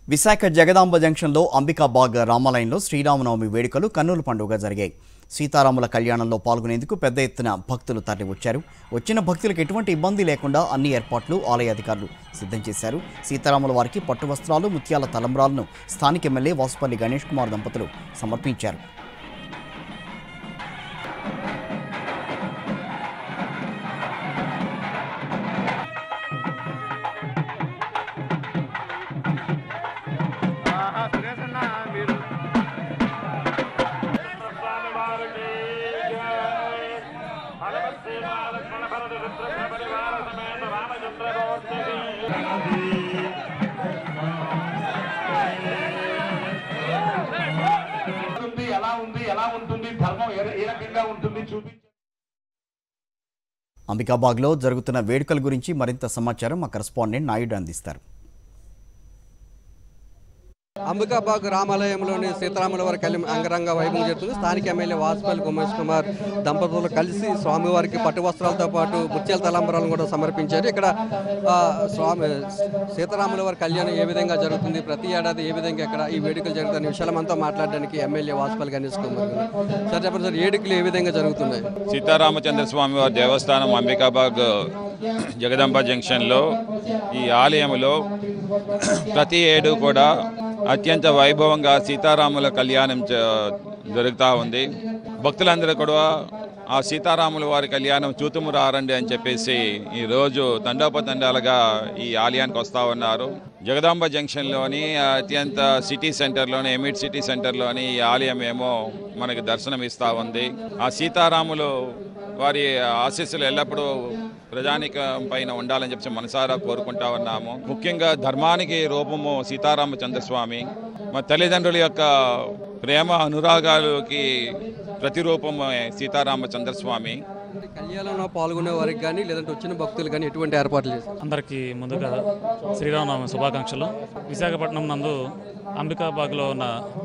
విశాఖ జగదాంబ జంక్షన్లో అంబికాబాగ్ రామాలయంలో శ్రీరామనవమి వేడుకలు కన్నుల పండుగ జరిగాయి సీతారాముల కళ్యాణంలో పాల్గొనేందుకు పెద్ద ఎత్తున భక్తులు తరలివచ్చారు వచ్చిన భక్తులకు ఎటువంటి ఇబ్బంది లేకుండా అన్ని ఏర్పాట్లు ఆలయ అధికారులు సిద్ధం చేశారు సీతారాముల వారికి పట్టు వస్త్రాలు ముత్యాల తలంబ్రాలను స్థానిక ఎమ్మెల్యే వాసుపల్లి గణేష్ కుమార్ దంపతులు సమర్పించారు ఉంటుంది ఎలా ఉంది ఎలా ఉంటుంది ధర్మం ఏ ఏ రకంగా ఉంటుంది చూపించి అంబికాబాగ్లో జరుగుతున్న వేడుకల గురించి మరింత సమాచారం మా కరెస్పాండెంట్ నాయుడు అందిస్తారు అంబికాబాగ్ రామాలయంలోని సీతారాముల వారి కళ్యాణం అంగరంగ వైభవం జరుగుతుంది స్థానిక ఎమ్మెల్యే వాజ్పేయి ఉమేష్ కుమార్ దంపతులు కలిసి స్వామివారికి పట్టు వస్త్రాలతో పాటు ముత్యాల తలంబరాలను కూడా సమర్పించారు ఇక్కడ ఆ, స్వామి సీతారాముల వారి కళ్యాణం ఏ విధంగా జరుగుతుంది ప్రతి ఏడాది ఏ విధంగా ఇక్కడ ఈ వేడుకలు జరుగుతున్న విషయాలమంతా మాట్లాడడానికి ఎమ్మెల్యే వాజ్పేయి గణేష్ కుమార్ గారు సార్ చెప్పండి సార్ వేడుకలు ఏ విధంగా జరుగుతున్నాయి సీతారామచంద్ర స్వామి వారి దేవస్థానం అంబికాబాగ్ జగదంబ జంక్షన్లో ఈ ఆలయంలో ప్రతి ఏడు కూడా అత్యంత వైభవంగా సీతారాముల కళ్యాణం జ- జరుగుతూ ఉంది భక్తులందరూ కూడా ఆ సీతారాముల వారి కళ్యాణం చూతుము రారండి అని చెప్పేసి ఈరోజు తండోపతండాలుగా ఈ ఆలయానికి వస్తూ ఉన్నారు జగదాంబ జంక్షన్లోని అత్యంత సిటీ సెంటర్లోని ఎమిట్ సిటీ సెంటర్లోని ఈ ఆలయం ఏమో మనకి దర్శనం ఇస్తూ ఉంది ఆ సీతారాములు వారి ఆశీస్సులు ఎల్లప్పుడూ ప్రజానికం పైన ఉండాలని చెప్పి మనసారా కోరుకుంటా ఉన్నాము ముఖ్యంగా ధర్మానికి రూపము సీతారామచంద్ర స్వామి మా తల్లిదండ్రుల యొక్క ప్రేమ అనురాగాలకి ప్రతిరూపము సీతారామచంద్ర స్వామి కళ్యాణంలో పాల్గొనే వారికి కానీ లేదంటే వచ్చిన భక్తులు కానీ ఎటువంటి ఏర్పాట్లు చేస్తారు అందరికీ ముందుగా శ్రీరామనవమి శుభాకాంక్షలు విశాఖపట్నం నందు అంబికాబాగ్లో ఉన్న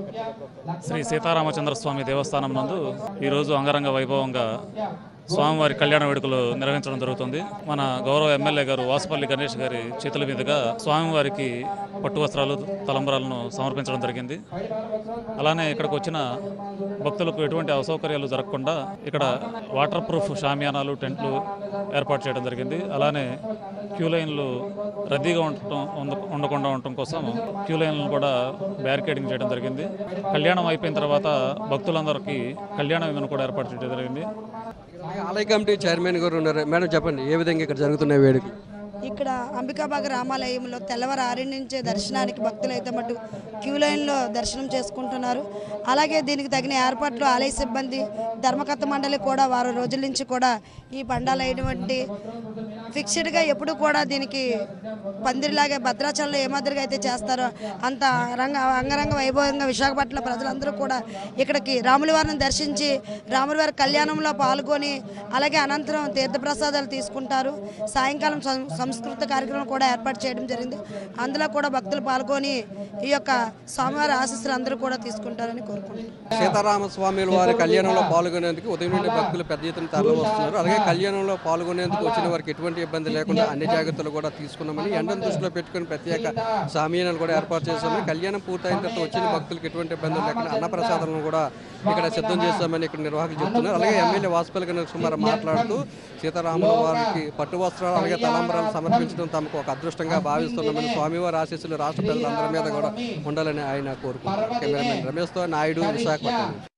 శ్రీ సీతారామచంద్ర స్వామి దేవస్థానం నందు ఈరోజు అంగరంగ వైభవంగా స్వామివారి కళ్యాణ వేడుకలు నిర్వహించడం జరుగుతుంది మన గౌరవ ఎమ్మెల్యే గారు వాసుపల్లి గణేష్ గారి చేతుల మీదుగా స్వామివారికి పట్టు వస్త్రాలు తలంబరాలను సమర్పించడం జరిగింది అలానే ఇక్కడికి వచ్చిన భక్తులకు ఎటువంటి అసౌకర్యాలు జరగకుండా ఇక్కడ వాటర్ ప్రూఫ్ షామియానాలు టెంట్లు ఏర్పాటు చేయడం జరిగింది అలానే క్యూ లైన్లు రద్దీగా ఉండటం ఉండ- ఉండకుండా ఉండటం కోసం క్యూ లైన్లను కూడా బ్యారికేడింగ్ చేయడం జరిగింది కళ్యాణం అయిపోయిన తర్వాత భక్తులందరికీ కళ్యాణ విమను కూడా ఏర్పాటు చేయడం జరిగింది అలాగే ఆలయ కమిటీ చైర్మన్ గారు ఉన్నారు మేడం చెప్పండి ఏ విధంగా ఇక్కడ జరుగుతున్నాయి వేడుకలు ఇక్కడ అంబికాబాగ్ రామాలయంలో తెల్లవారు ఆరు నుంచే దర్శనానికి భక్తులు అయితే మటు క్యూ లైన్లో దర్శనం చేసుకుంటున్నారు అలాగే దీనికి తగిన ఏర్పాట్లు ఆలయ సిబ్బంది ధర్మకర్త మండలి కూడా వారం రోజుల నుంచి కూడా ఈ పండాలు అయినటువంటి ఫిక్స్డ్గా ఎప్పుడు కూడా దీనికి పందిరిలాగే భద్రాచలంలో ఏ మాదిరిగా అయితే చేస్తారో అంత రంగ అంగరంగ వైభవంగా విశాఖపట్నం ప్రజలందరూ కూడా ఇక్కడికి రాముల వారిని దర్శించి రాముల వారి కళ్యాణంలో పాల్గొని అలాగే అనంతరం తీర్థప్రసాదాలు తీసుకుంటారు సాయంకాలం సం- సంస్కృత కార్యక్రమం కూడా ఏర్పాటు చేయడం జరిగింది అందులో కూడా భక్తులు పాల్గొని ఈ యొక్క స్వామివారి ఆశీస్సులు అందరూ కూడా తీసుకుంటారని కోరుకుంటున్నాను సీతారామ స్వామి వారి కళ్యాణంలో పాల్గొనేందుకు ఉదయం నుండి భక్తులు పెద్ద ఎత్తున తరలి వస్తున్నారు అలాగే కళ్యాణంలో పాల్గొనేందుకు వచ్చిన వారికి ఎటువంటి ఇబ్బంది లేకుండా అన్ని జాగ్రత్తలు కూడా తీసుకున్నామని ఎండను దృష్టిలో పెట్టుకుని ప్రత్యేక సామీనాలు కూడా ఏర్పాటు చేశామని కళ్యాణం పూర్తయిన తర్వాత వచ్చిన భక్తులకు ఎటువంటి ఇబ్బందులు లేకుండా అన్నప్రసాదాలను కూడా ఇక్కడ సిద్ధం చేస్తామని ఇక్కడ నిర్వాహకులు చెప్తున్నారు అలాగే ఎమ్మెల్యే వాసుపల్లి గణేష్ కుమార్ మాట్లాడుతూ సీతారాముల వారికి పట్టు వస్త్రాలు అలాగే తలంబరాలు సమర్పించడం తమకు ఒక అదృష్టంగా భావిస్తున్నామని స్వామివారి ఆశీస్సులు రాష్ట్ర ప్రజలందరి మీద కూడా ఉండాలని ఆయన కోరుకుంటున్నారు కెమెరామెన్ రమేష్తో నాయుడు విశాఖపట్నం